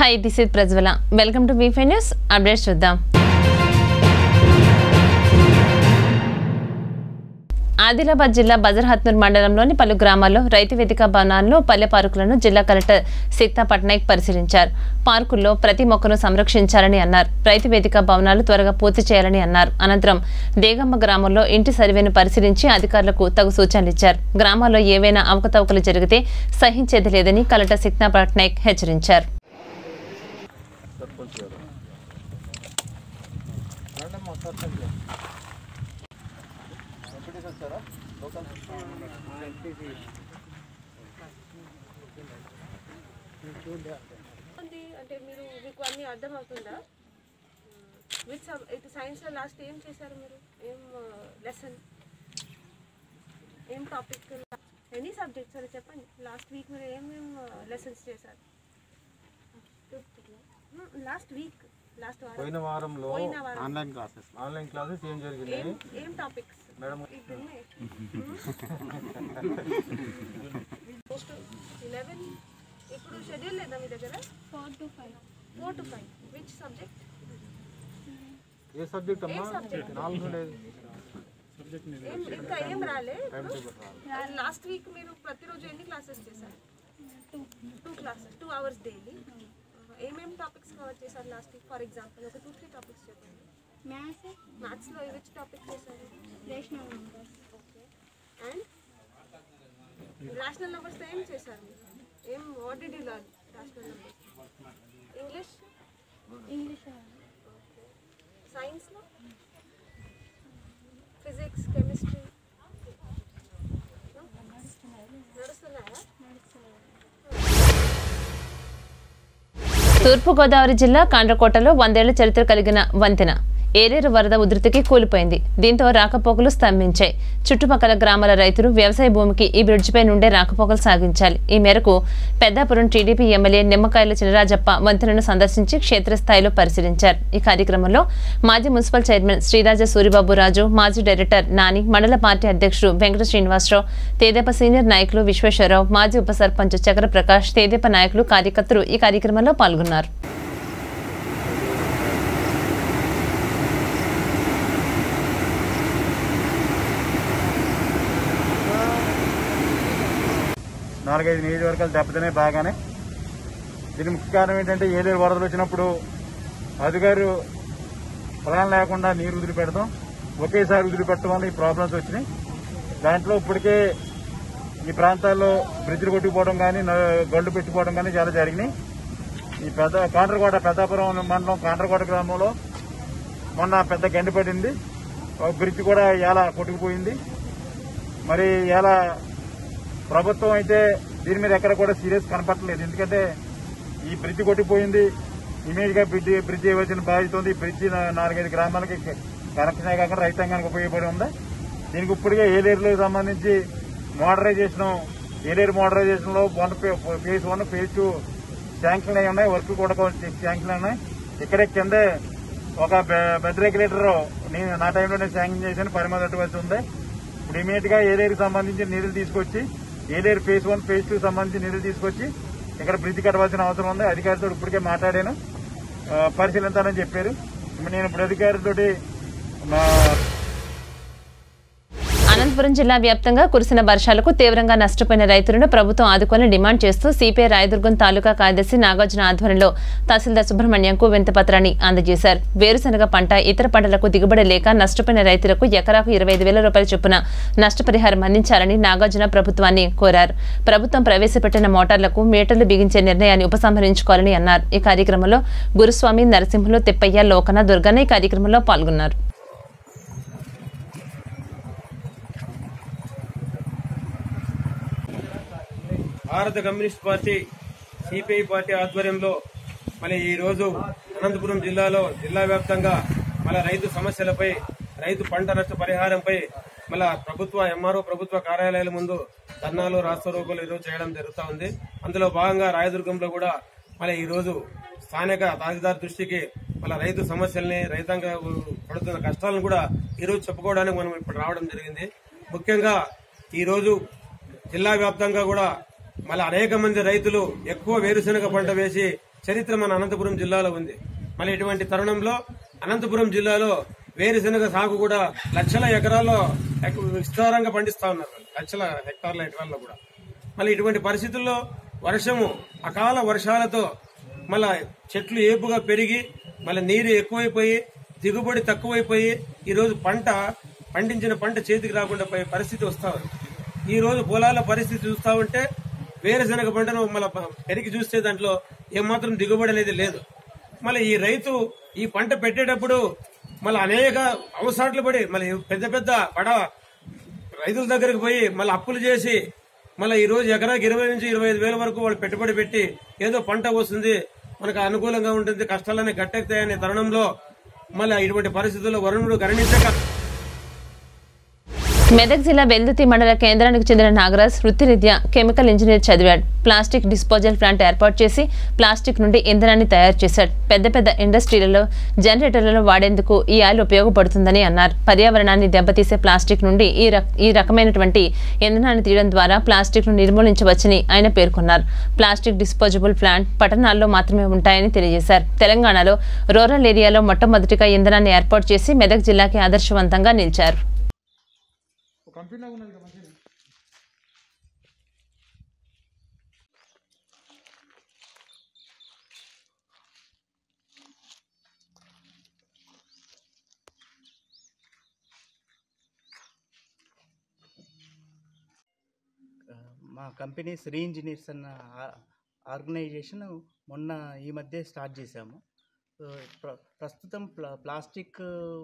Hi this is Prajwala welcome to వీఫై news updates చూద్దాం ఆదిలాబాద్ జిల్లా బజర్హత్నూర్ మండలంలోని పలు గ్రామాల్లో రైతు వేదిక భవనాల్లో పల్లె పార్కులను జిల్లా కలెక్టర్ సీతా పట్నాయక్ పరిశీలించారు పార్కుల్లో ప్రతి మొక్కను సంరక్షించాలని అన్నారు రైతు వేదిక భవనాలు త్వరగా పూర్తి చేయాలని అన్నారు అనంతరం దేగమ్మ గ్రామంలో ఇంటి సర్వేను పరిశీలించి అధికారులకు తగు సూచనలు ఇచ్చారు గ్రామాల్లో ఏవైనా అవకతవకలు జరిగితే సహించేది లేదని కలెక్టర్ సీతా పట్నాయక్ హెచ్చరించారు ఉంది అంటే మీరు మీకు అన్ని అర్థం అవుతుందా విత్ సబ్ ఇటు సైన్స్లో లాస్ట్ ఏం చేశారు మీరు ఏం లెసన్ ఏం టాపిక్ ఎనీ సబ్జెక్ట్స్ అని చెప్పండి లాస్ట్ వీక్ మీరు ఏమేం లెసన్స్ చేశారు లాస్ట్ వీక్ లాస్ట్ వారం పోయిన వారంలో పోయిన వారం ఆన్లైన్ క్లాసెస్ ఆన్లైన్ క్లాసెస్ ఏం జరిగినాయి ఏం ఏం టాపిక్స్ మేడం ఇలెవెన్ ఇప్పుడు షెడ్యూల్ లేదా మీ దగ్గర four to five four to five which subject ఏ సబ్జెక్ట్ అమ్మా నాలుగు ఉండేది ఏం ఇంకా ఏం రాలే లాస్ట్ వీక్ మీరు ప్రతిరోజు ఎన్ని క్లాసెస్ చేశారు two classes two hours daily ఏమేమి టాపిక్స్ కవర్ చేశారు లాస్ట్ వీక్ ఫర్ ఎగ్జాంపుల్ ఒక టూ త్రీ టాపిక్స్ చెప్పండి మ్యాథ్స్ మ్యాథ్స్లో విచ్ టాపిక్ చేశారు rational numbers okay and rational నెంబర్స్తో ఏం చేశారు మీరు? ఏం what did you learn rational numbers English English సైన్స్లో ఫిజిక్స్ కెమిస్ట్రీ నడుస్తున్నాయా తూర్పుగోదావరి జిల్లా కాండ్రకోటలో వందేళ్ల చరిత్ర కలిగిన వంతెన ఏలేరు వరద ఉధృతికి కూలిపోయింది దీంతో రాకపోకలు స్తంభించాయి చుట్టుపక్కల గ్రామాల రైతులు వ్యవసాయ భూమికి ఈ బ్రిడ్జిపై నుండే రాకపోకలు సాగించాలి ఈ మేరకు పెద్దాపురం టీడీపీ ఎమ్మెల్యే నిమ్మకాయల చినరాజప్ప వంతెనను సందర్శించి క్షేత్రస్థాయిలో పరిశీలించారు ఈ కార్యక్రమంలో మాజీ మున్సిపల్ చైర్మన్ శ్రీరాజ సూరిబాబు రాజు మాజీ డైరెక్టర్ నాని మండల పార్టీ అధ్యక్షుడు వెంకట శ్రీనివాసరావు తేదేప సీనియర్ నాయకులు విశ్వేశ్వరరావు మాజీ ఉప సర్పంచ్ చక్ర ప్రకాష్ తేదేప నాయకులు కార్యకర్తలు ఈ కార్యక్రమంలో పాల్గొన్నారు నాలుగైదు నియోజకవర్గాలు దెబ్బతినే బాగానే దీని ముఖ్య కారణం ఏంటంటే ఏలేరు వరదలు వచ్చినప్పుడు అధికారు ప్లాన్ లేకుండా నీరు వదిలిపెడతాం ఒకేసారి వదిలిపెట్టడం వల్ల ఈ ప్రాబ్లమ్స్ వచ్చినాయి దాంట్లో ఇప్పటికే ఈ ప్రాంతాల్లో బ్రిడ్జ్లు కొట్టుకుపోవడం కానీ గొడ్లు పెట్టిపోవడం కానీ చాలా జరిగినాయి ఈ పెద్ద కాండ్రకోట పెద్దాపురం మండలం కాండ్రకోట గ్రామంలో మొన్న పెద్ద గండి పడింది ఒక బ్రిడ్జ్ కూడా ఎలా కొట్టుకుపోయింది మరి ఎలా ప్రభుత్వం అయితే దీని మీద ఎక్కడ కూడా సీరియస్ కనపడలేదు ఎందుకంటే ఈ బ్రిడ్జ్ కొట్టిపోయింది ఇమీడియట్ గా బ్రిడ్జ్ బ్రిడ్జ్ ఇవ్వాల్సిన బాధ్యత ఉంది ఈ బ్రిడ్జ్ నా- నాలుగైదు గ్రామాలకి కనెక్షన్ కాకుండా రైతాంగానికి ఉపయోగపడి ఉంది దీనికి ఇప్పటికే ఏలేరులకు సంబంధించి మోడరైజేషన్ ఏలేరు మోడరైజేషన్ లో one phase one phase two sanction అయి ఉన్నాయి వర్క్ కూడా శాంక్షన్ ఉన్నాయి ఇక్కడే కిందే ఒక బెడ్ రెగ్యులేటర్ నేను నా టైంలో నేను శాంక్షన్ చేశాను పరిమాణ తట్టువలసి ఉంది ఇప్పుడు ఇమీడియట్ గా ఏలేరుకి సంబంధించి నిధులు తీసుకొచ్చి Yeleru phase one phase two సంబంధించి నిధులు తీసుకొచ్చి ఇక్కడ బ్రిడ్జ్ కట్టవలసిన అవసరం ఉంది అధికారితో ఇప్పటికే మాట్లాడాను ఆ, పరిశీలించాలని చెప్పారు ఇప్పుడు నేను ఇప్పుడు అధికారితోటి మా అనంతపురం జిల్లా వ్యాప్తంగా కురిసిన వర్షాలకు తీవ్రంగా నష్టపోయిన రైతులను ప్రభుత్వం ఆదుకొని డిమాండ్ చేస్తూ సిపిఐ రాయదుర్గం తాలూకా కార్యదర్శి నాగార్జున ఆధ్వర్యంలో తహసీల్దార్ సుబ్రహ్మణ్యంకు వింతపత్రాన్ని అందజేశారు వేరుశనగ పంట ఇతర పంటలకు దిగుబడి లేక నష్టపోయిన రైతులకు ఎకరాకు ఇరవై ఐదు వేల రూపాయల చొప్పున నష్టపరిహారం అందించాలని నాగార్జున ప్రభుత్వాన్ని కోరారు ప్రభుత్వం ప్రవేశపెట్టిన మోటార్లకు మీటర్లు బిగించే నిర్ణయాన్ని ఉపసంహరించుకోవాలని అన్నారు ఈ కార్యక్రమంలో గురుస్వామి నరసింహులు తిప్పయ్య లోకన దుర్గన్న ఈ కార్యక్రమంలో పాల్గొన్నారు భారత కమ్యూనిస్ట్ పార్టీ సిపిఐ పార్టీ ఆధ్వర్యంలో మరి ఈ రోజు అనంతపురం జిల్లాలో జిల్లా వ్యాప్తంగా మన రైతు సమస్యలపై రైతు పంట నష్ట పరిహారంపై మళ్ళా ప్రభుత్వ ఎంఆర్ఓ ప్రభుత్వ కార్యాలయాల ముందు ధర్నాలు రాస్తారోకోలు ఈరోజు చేయడం జరుగుతా ఉంది అందులో భాగంగా రాయదుర్గంలో కూడా మళ్ళీ ఈ రోజు స్థానిక తహసీల్దార్ దృష్టికి మళ్ళీ రైతు సమస్యల్ని రైతాంగ పడుతున్న కష్టాలను కూడా ఈ రోజు చెప్పుకోవడానికి మనం ఇప్పుడు రావడం జరిగింది ముఖ్యంగా ఈ రోజు జిల్లా వ్యాప్తంగా కూడా మళ్ళీ అనేక మంది రైతులు ఎక్కువ వేరుశనగ పంట వేసి చరిత్ర మన అనంతపురం జిల్లాలో ఉంది మళ్ళీ ఇటువంటి తరుణంలో అనంతపురం జిల్లాలో వేరుశనగ సాగు కూడా లక్షల ఎకరాల్లో ఎక- విస్తారంగా పండిస్తా ఉన్నారు లక్షల హెక్టార్ల ఎకరాల్లో కూడా మళ్ళీ ఇటువంటి పరిస్థితుల్లో వర్షము అకాల వర్షాలతో మళ్ళా చెట్లు ఏపుగా పెరిగి మళ్ళీ నీరు ఎక్కువైపోయి దిగుబడి తక్కువైపోయి ఈ రోజు పంట పండించిన పంట చేతికి రాకుండా పోయే పరిస్థితి వస్తా ఉంది ఈ రోజు పొలాల పరిస్థితి చూస్తా ఉంటే వేరుశనగ పంటను మళ్ళీ పెరిగి చూస్తే దాంట్లో ఏమాత్రం దిగుబడి అనేది లేదు మళ్ళీ ఈ రైతు ఈ పంట పెట్టేటప్పుడు మళ్ళీ అనేక అవసాట్లు పడి మళ్ళీ పెద్ద పెద్ద పడ రైతుల దగ్గరికి పోయి మళ్ళీ అప్పులు చేసి మళ్ళీ ఈ రోజు ఎకరాకి ఇరవై నుంచి ఇరవై ఐదు వేల వరకు వాళ్ళు పెట్టుబడి పెట్టి ఏదో పంట వస్తుంది మనకు అనుకూలంగా ఉంటుంది కష్టాలన్నీ గట్టెక్కుతాయనే తరుణంలో మళ్ళీ ఇటువంటి పరిస్థితుల్లో వరుణుడు గణనీయంగా మెదక్ జిల్లా వెల్దుతి మండల కేంద్రానికి చెందిన నాగరాజ్ వృత్తిరీత్యా కెమికల్ ఇంజనీర్ చదివాడు ప్లాస్టిక్ డిస్పోజల్ ప్లాంట్ ఏర్పాటు చేసి ప్లాస్టిక్ నుండి ఇంధనాన్ని తయారు చేశాడు పెద్ద పెద్ద ఇండస్ట్రీలలో జనరేటర్లలో వాడేందుకు ఈ ఆయిల్ ఉపయోగపడుతుందని అన్నారు పర్యావరణాన్ని దెబ్బతీసే ప్లాస్టిక్ నుండి ఈ రక- ఈ రకమైనటువంటి ఇంధనాన్ని తీయడం ద్వారా ప్లాస్టిక్ ను నిర్మూలించవచ్చని ఆయన పేర్కొన్నారు ప్లాస్టిక్ డిస్పోజబుల్ ప్లాంట్ పట్టణాల్లో మాత్రమే ఉంటాయని తెలియజేశారు తెలంగాణలో రూరల్ ఏరియాలో మొట్టమొదటిగా ఇంధనాన్ని ఏర్పాటు చేసి మెదక్ జిల్లాకి ఆదర్శవంతంగా నిలిచారు మా కంపెనీ శ్రీ ఇంజనీర్స్ అన్న ఆ- ఆర్గనైజేషన్ మొన్న ఈ మధ్య స్టార్ట్ చేశాము సో ప్ర- ప్రస్తుతం ప్లా ప్లాస్టిక్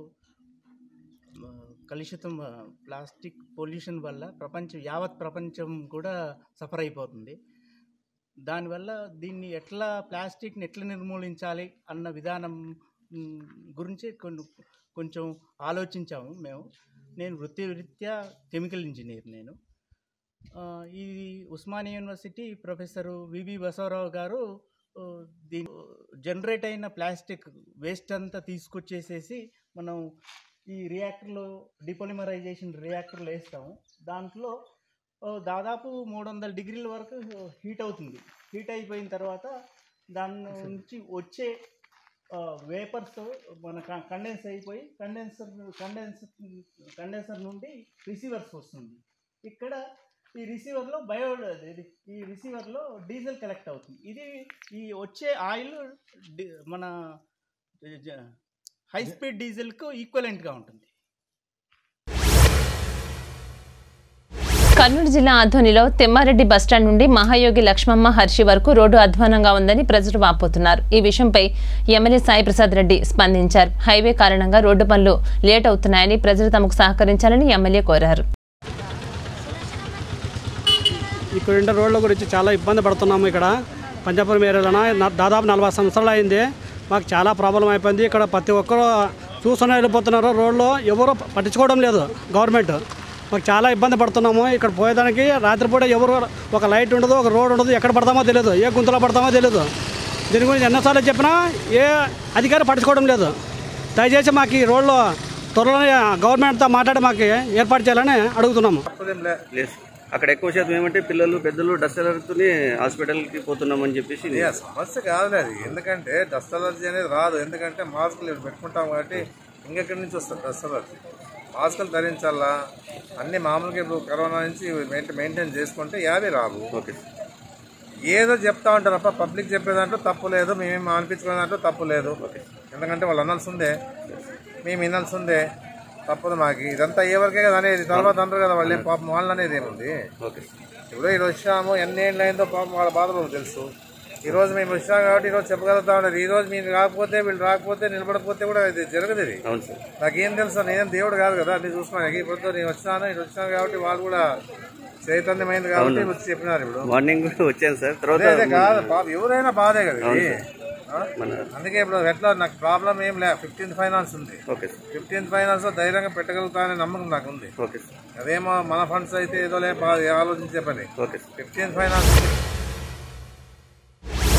ఆ, కలుషితం ఆ, ప్లాస్టిక్ పొల్యూషన్ వల్ల ప్రపంచం యావత్ ప్రపంచం కూడా సఫర్ అయిపోతుంది దానివల్ల దీన్ని ఎట్లా ప్లాస్టిక్ని ఎట్లా నిర్మూలించాలి అన్న విధానం మ్, గురించి కొన్ని కొంచెం ఆలోచించాము మేము నేను వృత్తి వృత్యా కెమికల్ ఇంజనీర్ నేను ఆ, ఈ Osmania university professor V V Basavarao garu ఆ, దీని జనరేట్ అయిన ప్లాస్టిక్ వేస్ట్ అంతా తీసుకొచ్చేసేసి మనం ఈ రియాక్టర్లో డిపోలిమరైజేషన్ రియాక్టర్లో వేస్తాము దాంట్లో ఆ, దాదాపు మూడు వందల డిగ్రీల వరకు హీట్ అవుతుంది హీట్ అయిపోయిన తర్వాత దాని నుంచి వచ్చే వేపర్స్ మన కండెన్స్ అయిపోయి కండెన్సర్ కండెన్సర్ కండెన్సర్ నుండి రిసీవర్స్ వస్తుంది ఇక్కడ ఈ రిసీవర్లో బయో ఇది ఈ రిసీవర్లో డీజిల్ కలెక్ట్ అవుతుంది ఇది ఈ వచ్చే ఆయిల్ డి- మన హై స్పీడ్ డీజిల్కు ఈక్వలెంట్గా ఉంటుంది కర్నూలు జిల్లా ఆధ్వర్యంలో తెమ్మారెడ్డి బస్టాండ్ నుండి మహాయోగి లక్ష్మమ్మ హర్షి వరకు రోడ్డు అధ్వానంగా ఉందని ప్రజలు వాపోతున్నారు ఈ విషయంపై ఎమ్మెల్యే సాయి ప్రసాద్ రెడ్డి స్పందించారు హైవే కారణంగా రోడ్డు పనులు లేట్ అవుతున్నాయని ప్రజలు తమకు సహకరించాలని ఎమ్మెల్యే కోరారు ఇక్కడ ఉండే రోడ్ల గురించి చాలా ఇబ్బంది పడుతున్నాము ఇక్కడ పంజాపురం ఏరియాలోన నా- దాదాపు నలభై సంవత్సరాలు అయింది మాకు చాలా ప్రాబ్లం అయిపోయింది ఇక్కడ ప్రతి ఒక్కరు చూసుకుని వెళ్ళిపోతున్నారు రోడ్లో ఎవరు పట్టించుకోవడం లేదు గవర్నమెంట్ మాకు చాలా ఇబ్బంది పడుతున్నాము ఇక్కడ పోయేదానికి రాత్రిపూట ఎవరు ఒక లైట్ ఉండదు ఒక రోడ్ ఉండదు ఎక్కడ పడతామో తెలియదు ఏ గుంతలో పడతామో తెలియదు దీని గురించి ఎన్నోసార్లు చెప్పినా ఏ అధికారి పట్టించుకోవడం లేదు దయచేసి మాకు ఈ రోడ్లో త్వరలోనే గవర్నమెంట్తో మాట్లాడి మాకు ఏర్పాటు చేయాలని అడుగుతున్నాము ప్లేస్ అక్కడ ఎక్కువ శాతం ఏమంటే పిల్లలు పెద్దలు డస్ట్ అలర్జీతోని హాస్పిటల్కి పోతున్నామని చెప్పేసి ఇది ఆ సమస్య కాదులే అది ఎందుకంటే డస్ట్ అలర్జీ అనేది రాదు ఎందుకంటే మాస్కులు ఇప్పుడు పెట్టుకుంటాం కాబట్టి ఇంకెక్కడి నుంచి వస్తుంది డస్ట్ అలర్జీ మాస్కులు ధరించాలా అన్ని మామూలుగా ఇప్పుడు కరోనా నుంచి మెయింటైన్ మెయింటైన్ చేసుకుంటే యాభై రావు ఓకే ఏదో చెప్తా ఉంటారు తప్ప పబ్లిక్ చెప్పేదాంట్లో తప్పు లేదు మేమేం అనిపించుకునే దాంట్లో తప్పు లేదు ఎందుకంటే వాళ్ళు అనాల్సిందే మేము వినాల్సిందే తప్పదు మాకు ఇదంతా ఏ వరకే కదా అనేది తర్వాత అంటారు కదా వాళ్ళు ఏం పాపం వాళ్ళు అనేది ఏముంది ఓకే ఇప్పుడు ఈరోజు వచ్చాము ఎన్ని ఏళ్ళు అయిందో పాపం వాళ్ళ బాధలు వాళ్ళకి తెలుసు ఈ రోజు మేము వచ్చాం కాబట్టి ఈరోజు చెప్పగలుగుతా ఉన్నారు ఈ రోజు మీరు రాకపోతే వీళ్ళు రాకపోతే నిలబడకపోతే కూడా ఇది జరగదు ఇది అవును సార్ నాకేం తెలుసు నేనేం దేవుడు కాదు కదా అన్ని చూసుకున్నాను ఇప్పుడు నేను వచ్చాను ఇటు వచ్చాను కాబట్టి వాళ్ళు కూడా చైతన్యమైంది కాబట్టి వచ్చి చెప్పినారు ఇప్పుడు మార్నింగ్ కూడా వచ్చాను సార్ తర్వాత అదే అదే కాదు బాధ ఎవరైనా బాధే కదా ఇది. ఆ? మన అందుకే ఇప్పుడు ఎట్లా నాకు ప్రాబ్లం ఏం లే ఫిఫ్టీన్త్ ఫైనాన్స్ ఉంది ఓకే సార్ ఫిఫ్టీన్త్ ఫైనాన్స్ లో ధైర్యంగా పెట్టగలుగుతా అనే నమ్మకం నాకు ఉంది ఓకే సార్ అదేమో మన ఫండ్స్ అయితే ఏదో లే బా- ఆలోచించే పని okay sir fifteenth finance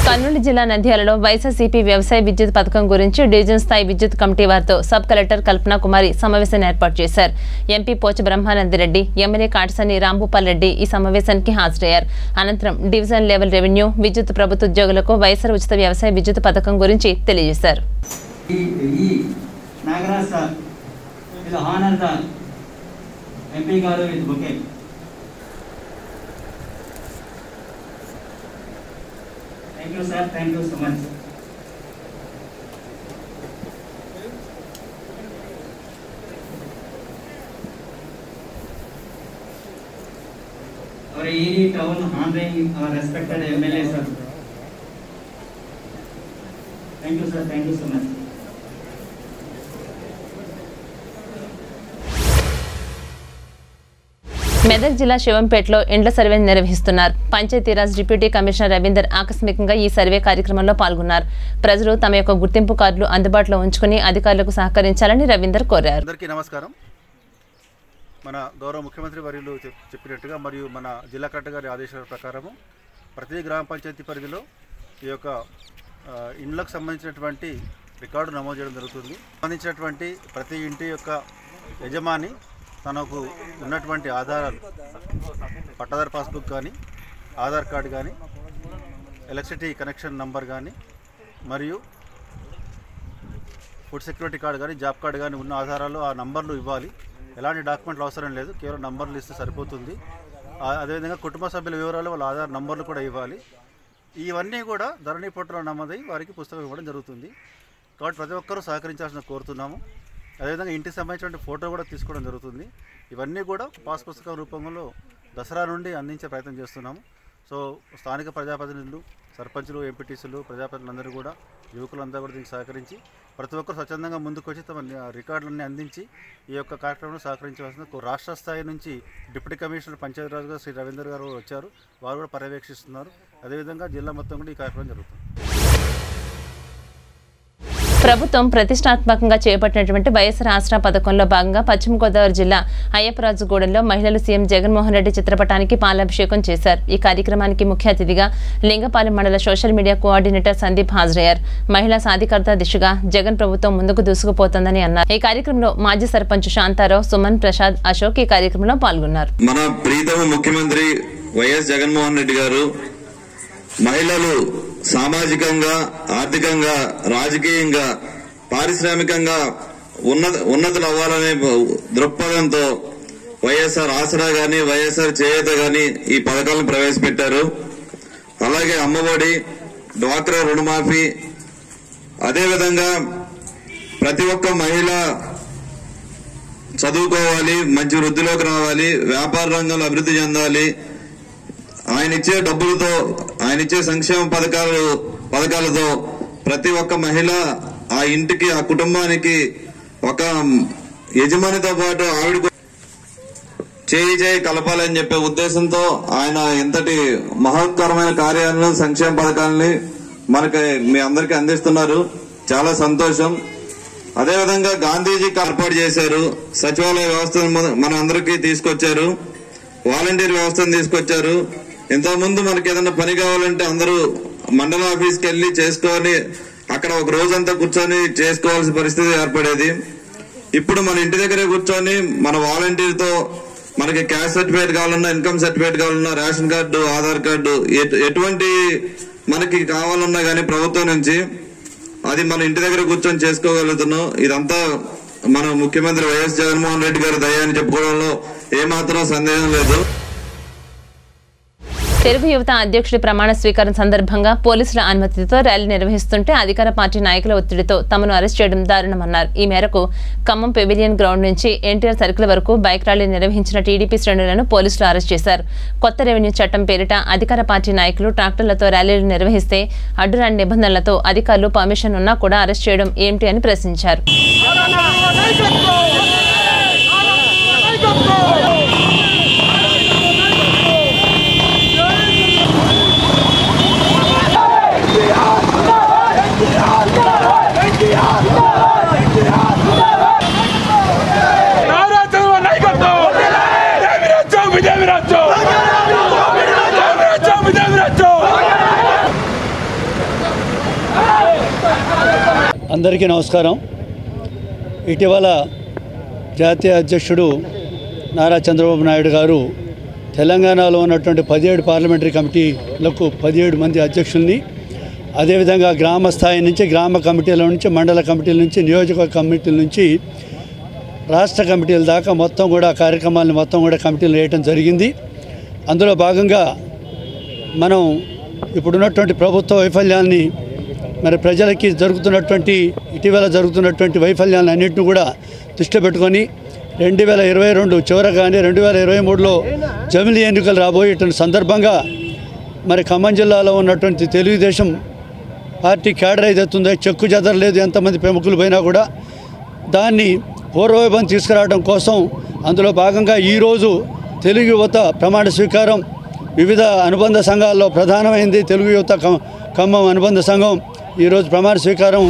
Kurnool జిల్లా నంద్యాలలో వైఎస్ఆర్సీపీ వ్యవసాయ విద్యుత్ పథకం గురించి డివిజన్ స్థాయి విద్యుత్ కమిటీ వారితో సబ్ కలెక్టర్ కల్పన కుమారి సమావేశాన్ని ఏర్పాటు చేశారు ఎంపీ పోచ బ్రహ్మానందరెడ్డి ఎమ్మెల్యే కాటసాని రాంభూపాల్ రెడ్డి ఈ సమావేశానికి హాజరయ్యారు అనంతరం డివిజన్ లెవెల్ రెవెన్యూ విద్యుత్ ప్రభుత్వ ఉద్యోగులకు వైఎస్ఆర్ ఉచిత వ్యవసాయ విద్యుత్ పథకం గురించి తెలియజేశారు ఈ నాగరాజ్ సార్ ఇది హానర్ ద ఎంపీ గారు ఇది bouquet thank you sir thank you so much Our ED town honoring our respected MLA sir. Thank you sir, thank you so much. Medak జిల్లా శివంపేటలో ఇండ్ల సర్వే నిర్వహిస్తున్నారు పంచాయతీరాజ్ డిప్యూటీ కమిషనర్ రవీందర్ ఆకస్మికంగా ఈ సర్వే కార్యక్రమంలో పాల్గొన్నారు ప్రజలు తమ యొక్క గుర్తింపు కార్డులు అందుబాటులో ఉంచుకుని అధికారులకు సహకరించాలని రవీందర్ కోరారు అందరికీ నమస్కారం మన గౌరవ ముఖ్యమంత్రి వర్యులు చెప్- చెప్పినట్టుగా మరియు మన జిల్లా కలెక్టర్ గారి ఆదేశాల ప్రకారము ప్రతి గ్రామ పంచాయతీ పరిధిలో ఈ యొక్క ఆ, ఇండ్లకు సంబంధించినటువంటి రికార్డు నమోదు చేయడం జరుగుతుంది సంబంధించినటువంటి ప్రతి ఇంటి యొక్క యజమాని తనకు ఉన్నటువంటి ఆధారాలు పట్టాదారు పాస్బుక్ కానీ ఆధార్ కార్డు కానీ ఎలక్ట్రిసిటీ కనెక్షన్ నంబర్ కానీ మరియు ఫుడ్ సెక్యూరిటీ కార్డు కానీ జాబ్ కార్డు కానీ ఉన్న ఆధారాలు ఆ నంబర్లు ఇవ్వాలి ఎలాంటి డాక్యుమెంట్లు అవసరం లేదు కేవలం నంబర్లు ఇస్తే సరిపోతుంది ఆ- అదేవిధంగా కుటుంబ సభ్యుల వివరాలు వాళ్ళ ఆధార్ నంబర్లు కూడా ఇవ్వాలి ఇవన్నీ కూడా ధరణి పొట్టులో నమోదై వారికి పుస్తకం ఇవ్వడం జరుగుతుంది కాబట్టి ప్రతి ఒక్కరూ సహకరించాల్సిన కోరుతున్నాము అదేవిధంగా ఇంటికి సంబంధించిన ఫోటో కూడా తీసుకోవడం జరుగుతుంది ఇవన్నీ కూడా పాస్ పుస్తకం రూపంలో దసరా నుండి అందించే ప్రయత్నం చేస్తున్నాము సో స్థానిక ప్రజాప్రతినిధులు సర్పంచులు ఎంపీటీసీలు ప్రజాప్రతినిధులందరూ కూడా యువకులందరూ కూడా దీనికి సహకరించి ప్రతి ఒక్కరు స్వచ్ఛందంగా ముందుకు వచ్చి తమ రికార్డులన్నీ అందించి ఈ యొక్క కార్యక్రమంలో సహకరించవలసిన కో- రాష్ట్ర స్థాయి నుంచి డిప్యూటీ కమిషనర్ పంచాయతీరాజ్ గారు శ్రీ రవీందర్ గారు వచ్చారు వారు కూడా పర్యవేక్షిస్తున్నారు అదేవిధంగా జిల్లా మొత్తం కూడా ఈ కార్యక్రమం జరుగుతుంది ప్రభుత్వం ప్రతిష్టాత్మకంగా చేపట్టినటువంటి వైఎస్ఆర్ ఆసరా పథకంలో భాగంగా పశ్చిమ గోదావరి జిల్లా అయ్యప్పరాజుగూడెంలో మహిళలు సీఎం జగన్మోహన్ రెడ్డి చిత్రపటానికి పాలాభిషేకం చేశారు ఈ కార్యక్రమానికి ముఖ్య అతిథిగా లింగపాలెం మండల సోషల్ మీడియా కోఆర్డినేటర్ సందీప్ హాజరయ్యారు మహిళా సాధికారత దిశగా జగన్ ప్రభుత్వం ముందుకు దూసుకుపోతోందని అన్నారు ఈ కార్యక్రమంలో మాజీ సర్పంచ్ శాంతారావు సుమన్ ప్రసాద్ అశోక్ ఈ కార్యక్రమంలో పాల్గొన్నారు మన ప్రీతమ ముఖ్యమంత్రి వైఎస్ జగన్మోహన్ రెడ్డి గారు మహిళలు సామాజికంగా ఆర్థికంగా రాజకీయంగా పారిశ్రామికంగా ఉన్నత ఉన్నతులు అవ్వాలనే దృక్పథంతో వైఎస్ఆర్ ఆసరా గాని వైఎస్ఆర్ చేయూత గాని ఈ పథకాలను ప్రవేశపెట్టారు అలాగే అమ్మఒడి డ్వాక్రా రుణమాఫీ అదేవిధంగా ప్రతి ఒక్క మహిళ చదువుకోవాలి మంచి వృద్ధిలోకి రావాలి వ్యాపార రంగంలో అభివృద్ధి చెందాలి ఆయన ఇచ్చే డబ్బులతో ఆయన ఇచ్చే సంక్షేమ పథకాలు పథకాలతో ప్రతి ఒక్క మహిళ ఆ ఇంటికి ఆ కుటుంబానికి ఒక యజమానితో పాటు ఆవిడ కూడా చేయి చేయి కలపాలని చెప్పే ఉద్దేశంతో ఆయన ఇంతటి మహోత్కరమైన కార్యాలను సంక్షేమ పథకాలని మనకి మీ అందరికి అందిస్తున్నారు చాలా సంతోషం అదేవిధంగా గాంధీజీ ఏర్పాటు చేశారు సచివాలయ వ్యవస్థను మన- మన అందరికీ తీసుకొచ్చారు వాలంటీర్ వ్యవస్థను తీసుకొచ్చారు ఇంతకుముందు మనకి ఏదైనా పని కావాలంటే అందరూ మండల ఆఫీస్కి వెళ్ళి చేసుకొని అక్కడ ఒక రోజంతా కూర్చొని చేసుకోవాల్సిన పరిస్థితి ఏర్పడేది ఇప్పుడు మన ఇంటి దగ్గరే కూర్చొని మన వాలంటీర్ తో మనకి క్యాష్ సర్టిఫికేట్ కావాలన్నా ఇన్కమ్ సర్టిఫికేట్ కావాలన్నా రేషన్ కార్డు ఆధార్ కార్డు ఎటు- ఎటువంటి మనకి కావాలన్నా గానీ ప్రభుత్వం నుంచి అది మన ఇంటి దగ్గర కూర్చొని చేసుకోగలుగుతున్నాం ఇదంతా మన ముఖ్యమంత్రి వైఎస్ జగన్మోహన్ రెడ్డి గారి దయ అని చెప్పుకోవడంలో ఏమాత్రం సందేహం లేదు తెలుగు యువత అధ్యక్షుడి ప్రమాణ స్వీకారం సందర్భంగా పోలీసుల అనుమతితో ర్యాలీ నిర్వహిస్తుంటే అధికార పార్టీ నాయకుల ఒత్తిడితో తమను అరెస్ట్ చేయడం దారుణమన్నారు ఈ మేరకు ఖమ్మం పెవిలియన్ గ్రౌండ్ నుంచి ఎన్టీఆర్ సర్కిల్ వరకు బైక్ ర్యాలీ నిర్వహించిన టీడీపీ శ్రేణులను పోలీసులు అరెస్ట్ చేశారు కొత్త రెవెన్యూ చట్టం పేరిట అధికార పార్టీ నాయకులు ట్రాక్టర్లతో ర్యాలీలు నిర్వహిస్తే అడ్డురాని నిబంధనలతో అధికారులు పర్మిషన్ ఉన్నా కూడా అరెస్ట్ చేయడం ఏమిటి అని ప్రశ్నించారు అందరికీ నమస్కారం ఇటీవల జాతీయ అధ్యక్షుడు నారా చంద్రబాబు నాయుడు గారు తెలంగాణలో ఉన్నటువంటి పదిహేడు పార్లమెంటరీ కమిటీలకు పదిహేడు మంది అధ్యక్షుల్ని అదేవిధంగా గ్రామ స్థాయి నుంచి గ్రామ కమిటీల నుంచి మండల కమిటీల నుంచి నియోజకవర్గ కమిటీల నుంచి రాష్ట్ర కమిటీల దాకా మొత్తం కూడా కార్యక్రమాలను మొత్తం కూడా కమిటీలు వేయటం జరిగింది అందులో భాగంగా మనం ఇప్పుడున్నటువంటి ప్రభుత్వ వైఫల్యాన్ని మరి ప్రజలకి జరుగుతున్నటువంటి ఇటీవల జరుగుతున్నటువంటి వైఫల్యాలను అన్నింటిని కూడా దృష్టిలో పెట్టుకొని రెండు వేల ఇరవై రెండు చివర కానీ రెండు వేల ఇరవై మూడులో జమిలీ ఎన్నికలు రాబోయేటువంటి సందర్భంగా మరి ఖమ్మం జిల్లాలో ఉన్నటువంటి తెలుగుదేశం పార్టీ క్యాడర్ ఏదైతుందో చెక్కు చెదరలేదు ఎంతమంది ప్రముఖులు పోయినా కూడా దాన్ని పూర్వవైభవం తీసుకురావడం కోసం అందులో భాగంగా ఈరోజు తెలుగు యువత ప్రమాణ స్వీకారం వివిధ అనుబంధ సంఘాల్లో ప్రధానమైంది తెలుగు యువత ఖ- ఖమ్మం అనుబంధ సంఘం ఈరోజు ప్రమాణ స్వీకారం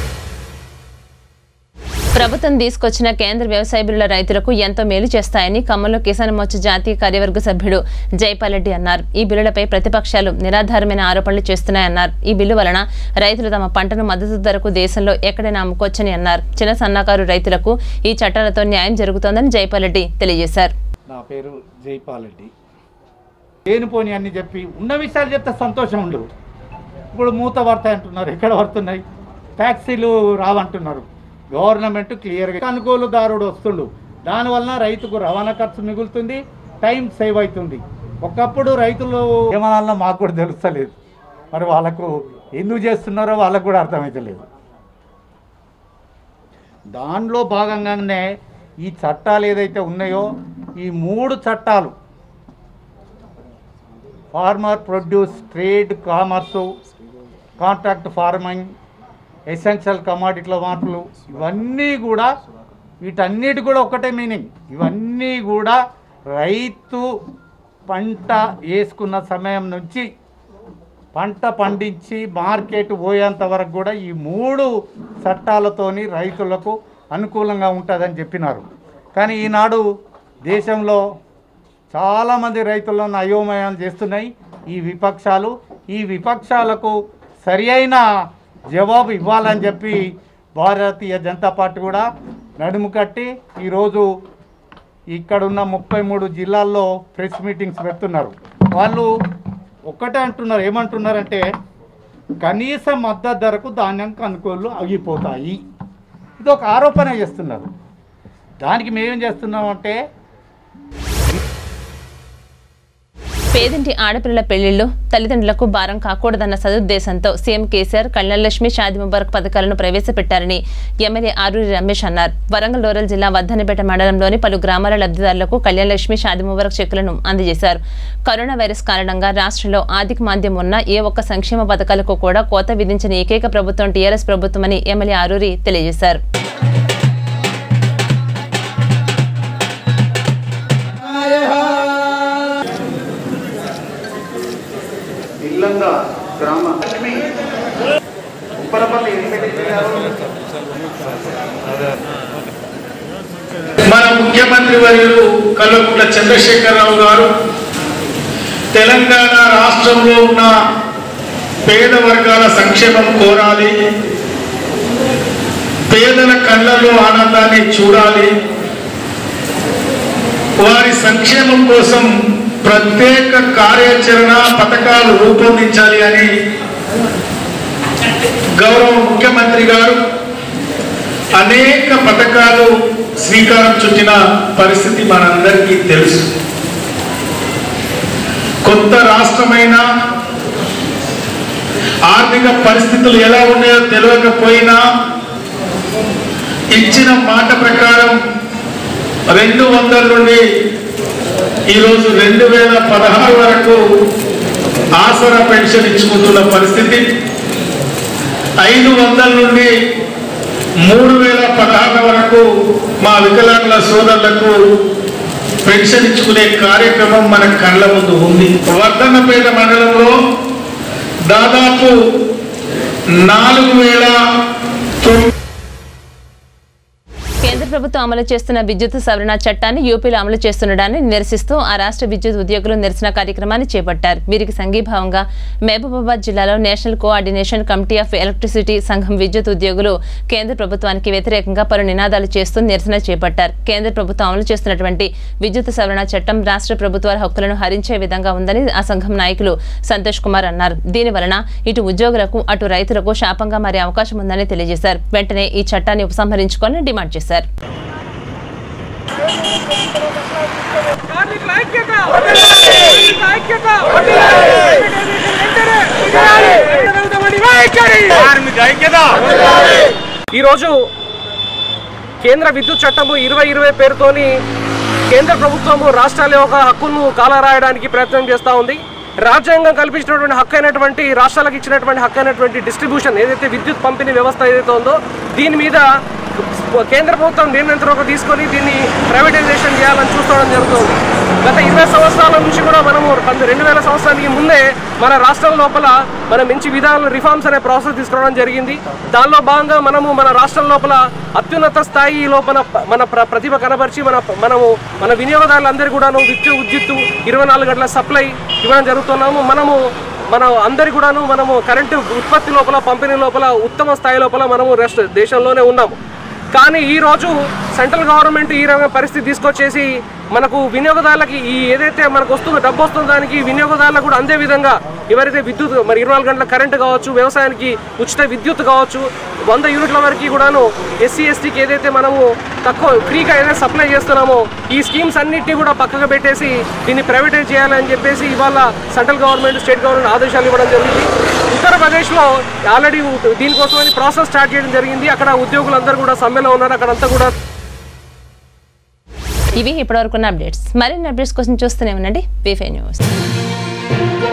ప్రభుత్వం తీసుకొచ్చిన కేంద్ర వ్యవసాయ బిల్లుల రైతులకు ఎంతో మేలు చేస్తాయని ఖమ్మంలో కిసాన్ మోర్చా జాతీయ కార్యవర్గ సభ్యుడు జైపాల్ రెడ్డి అన్నారు ఈ బిల్లులపై ప్రతిపక్షాలు నిరాధారమైన ఆరోపణలు చేస్తున్నాయన్నారు ఈ బిల్లు వలన రైతులు తమ పంటను మద్దతు ధరకు దేశంలో ఎక్కడైనా అమ్ముకోవచ్చని అన్నారు చిన్న సన్నకారు రైతులకు ఈ చట్టాలతో న్యాయం జరుగుతోందని జైపాల్ రెడ్డి తెలియజేశారు నా పేరు జైపాల్ రెడ్డి లేనిపోని అన్ని చెప్పి ఉన్న విషయాలు చెప్తే సంతోషం ఉండదు ఇప్పుడు మూత పడతాయి అంటున్నారు ఎక్కడ పడుతున్నాయి ట్యాక్సీలు రావంటున్నారు గవర్నమెంట్ క్లియర్గా కొనుగోలుదారుడు వస్తుండు దానివల్ల రైతుకు రవాణా ఖర్చు మిగులుతుంది టైం సేవ్ అవుతుంది ఒకప్పుడు రైతులు ఏమనాలన్నా మాకు కూడా తెలుస్తలేదు మరి వాళ్ళకు ఎందుకు చేస్తున్నారో వాళ్ళకు కూడా అర్థమవుతలేదు దానిలో భాగంగానే ఈ చట్టాలు ఏదైతే ఉన్నాయో ఈ మూడు చట్టాలు farmer produce trade commerce contract farming essential కమాడిటీల మార్పులు ఇవన్నీ కూడా వీటన్నిటి కూడా ఒకటే మీనింగ్ ఇవన్నీ కూడా రైతు పంట వేసుకున్న సమయం నుంచి పంట పండించి మార్కెట్ పోయేంత వరకు కూడా ఈ మూడు చట్టాలతోని రైతులకు అనుకూలంగా ఉంటుందని చెప్పినారు కానీ ఈనాడు దేశంలో చాలామంది రైతులను అయోమయం చేస్తున్నాయి ఈ విపక్షాలు ఈ విపక్షాలకు సరి అయిన జవాబు ఇవ్వాలని చెప్పి భారతీయ జనతా పార్టీ కూడా నడుము కట్టి ఈరోజు ఇక్కడున్న ముప్పై మూడు జిల్లాల్లో ప్రెస్ మీటింగ్స్ పెడుతున్నారు వాళ్ళు ఒక్కటే అంటున్నారు ఏమంటున్నారంటే కనీస మద్దతు ధరకు ధాన్యం కొనుగోలు ఆగిపోతాయి ఇది ఒక ఆరోపణ చేస్తున్నారు దానికి మేమేం చేస్తున్నామంటే పేదింటి ఆడపిల్లల పెళ్లిళ్లు తల్లిదండ్రులకు భారం కాకూడదన్న సదుద్దేశంతో సీఎం కేసీఆర్ కళ్యాణలక్ష్మి షాది ముబారక్ పథకాలను ప్రవేశపెట్టారని ఎమ్మెల్యే ఆరూరి రమేష్ అన్నారు వరంగల్ రూరల్ జిల్లా వద్దనపేట మండలంలోని పలు గ్రామాల లబ్ధిదారులకు కళ్యాణలక్ష్మి షాది ముబారక్ చెక్కులను అందజేశారు కరోనా వైరస్ కారణంగా రాష్ట్రంలో ఆర్థిక మాంద్యం ఉన్న ఏ ఒక్క సంక్షేమ పథకాలకు కూడా కోత విధించిన ఏకైక ప్రభుత్వం టీఆర్ఎస్ ప్రభుత్వమని ఎమ్మెల్యే ఆరూరి తెలియజేశారు ఇల్లంద గ్రామ లక్ష్మి ఉప్పరపల్లి ఎమ్మెల్యే గారు మన ముఖ్యమంత్రి వర్యులు కల్వకుంట్ల చంద్రశేఖరరావు గారు తెలంగాణ రాష్ట్రంలో ఉన్న పేద వర్గాల సంక్షేమం కోరాలి పేదల కళ్ళలో ఆనందాన్ని చూడాలి వారి సంక్షేమం కోసం ప్రత్యేక కార్యాచరణ పథకాలు రూపొందించాలి అని గౌరవ ముఖ్యమంత్రి గారు అనేక పథకాలు శ్రీకారం చుట్టిన పరిస్థితి మనందరికీ తెలుసు కొత్త రాష్ట్రమైన ఆర్థిక పరిస్థితులు ఎలా ఉన్నాయో తెలియకపోయినా ఇచ్చిన మాట ప్రకారం రెండు వందల నుండి ఈరోజు రెండు వేల పదహారు వరకు ఆసరా పెన్షన్ ఇచ్చుకుంటున్న పరిస్థితి ఐదు వందల నుండి మూడు వేల పదహారు వరకు మా వికలాంగుల సోదరులకు పెన్షన్ ఇచ్చుకునే కార్యక్రమం మన కళ్ళ ముందు ఉంది వర్ధన్నపేట మండలంలో దాదాపు నాలుగు వేల తొమ్మిది కేంద్ర ప్రభుత్వం అమలు చేస్తున్న విద్యుత్ సవరణ చట్టాన్ని యూపీలో అమలు చేస్తుండడాన్ని నిరసిస్తూ ఆ రాష్ట్ర విద్యుత్ ఉద్యోగులు నిరసన కార్యక్రమాన్ని చేపట్టారు వీరికి సంఘీభావంగా మహబూబాబాద్ జిల్లాలో national coordination committee of electricity సంఘం విద్యుత్ ఉద్యోగులు కేంద్ర ప్రభుత్వానికి వ్యతిరేకంగా పలు నినాదాలు చేస్తూ నిరసన చేపట్టారు కేంద్ర ప్రభుత్వం అమలు చేస్తున్నటువంటి విద్యుత్ సవరణ చట్టం రాష్ట్ర ప్రభుత్వాల హక్కులను హరించే విధంగా ఉందని ఆ సంఘం నాయకులు సంతోష్ కుమార్ అన్నారు దీని వలన ఇటు ఉద్యోగులకు అటు రైతులకు శాపంగా మారే అవకాశం ఉందని తెలియజేశారు వెంటనే ఈ చట్టాన్ని ఉపసంహరించుకోవాలని డిమాండ్ చేశారు ఈరోజు కేంద్ర విద్యుత్ చట్టము ఇరవై ఇరవై పేరుతోని కేంద్ర ప్రభుత్వము రాష్ట్రాల యొక్క హక్కును కాలరాయడానికి ప్రయత్నం చేస్తూ ఉంది రాజ్యాంగం కల్పించినటువంటి హక్కు అయినటువంటి రాష్ట్రాలకు ఇచ్చినటువంటి హక్కు అయినటువంటి డిస్ట్రిబ్యూషన్ ఏదైతే విద్యుత్ పంపిణీ వ్యవస్థ ఏదైతే ఉందో దీని మీద కేంద్ర ప్రభుత్వం నిర్ణయంతో తీసుకొని దీన్ని ప్రైవేటైజేషన్ చేయాలని చూసుకోవడం జరుగుతుంది గత ఇరవై సంవత్సరాల నుంచి కూడా మనము పంద- రెండు వేల సంవత్సరానికి ముందే మన రాష్ట్రం లోపల మన మంచి విధానాలు రిఫార్మ్స్ అనే ప్రాసెస్ తీసుకురావడం జరిగింది దానిలో భాగంగా మనము మన రాష్ట్రం లోపల అత్యున్నత స్థాయి లోపల ప- మన ప్ర- ప్రతిభ కనబరిచి మన మనము మన వినియోగదారులందరూ కూడాను విద్యుత్ విద్యుత్తు ఇరవై నాలుగు గంటల సప్లై ఇవ్వడం జరుగుతున్నాము మనము మన అందరి కూడాను మనము కరెంటు ఉత్పత్తి లోపల పంపిణీ లోపల ఉత్తమ స్థాయి లోపల మనము రెస్ట్ దేశంలోనే ఉన్నాము కానీ ఈ రోజు సెంట్రల్ గవర్నమెంట్ ఈ రకమైన పరిస్థితి తీసుకొచ్చేసి మనకు వినియోగదారులకి ఈ ఏదైతే మనకు వస్తుందో డబ్బు వస్తుందో దానికి వినియోగదారులకు కూడా అందే విధంగా ఎవరైతే విద్యుత్ మరి ఇరవై నాలుగు గంటల కరెంటు కావచ్చు వ్యవసాయానికి ఉచిత విద్యుత్ కావచ్చు వంద యూనిట్ల వరకు కూడాను ఎస్సీ ఎస్టీకి ఏదైతే మనము తక్కువ ఫ్రీగా ఏదైతే సప్లై చేస్తున్నామో ఈ స్కీమ్స్ అన్నిటిని కూడా పక్కకు పెట్టేసి దీన్ని ప్రైవేటైజ్ చేయాలని చెప్పేసి ఇవాళ సెంట్రల్ గవర్నమెంట్ స్టేట్ గవర్నమెంట్ ఆదేశాలు ఇవ్వడం జరిగింది ఉత్తరప్రదేశ్లో ఆల్రెడీ దీనికోసమని ప్రాసెస్ స్టార్ట్ చేయడం జరిగింది అక్కడ ఉద్యోగులందరూ కూడా సమ్మెలో ఉన్నారు అక్కడంతా కూడా ఇవి ఇప్పటివరకున్న అప్డేట్స్ మరిన్ని అప్డేట్స్ కోసం చూస్తూనే ఉండండి బీఫై న్యూస్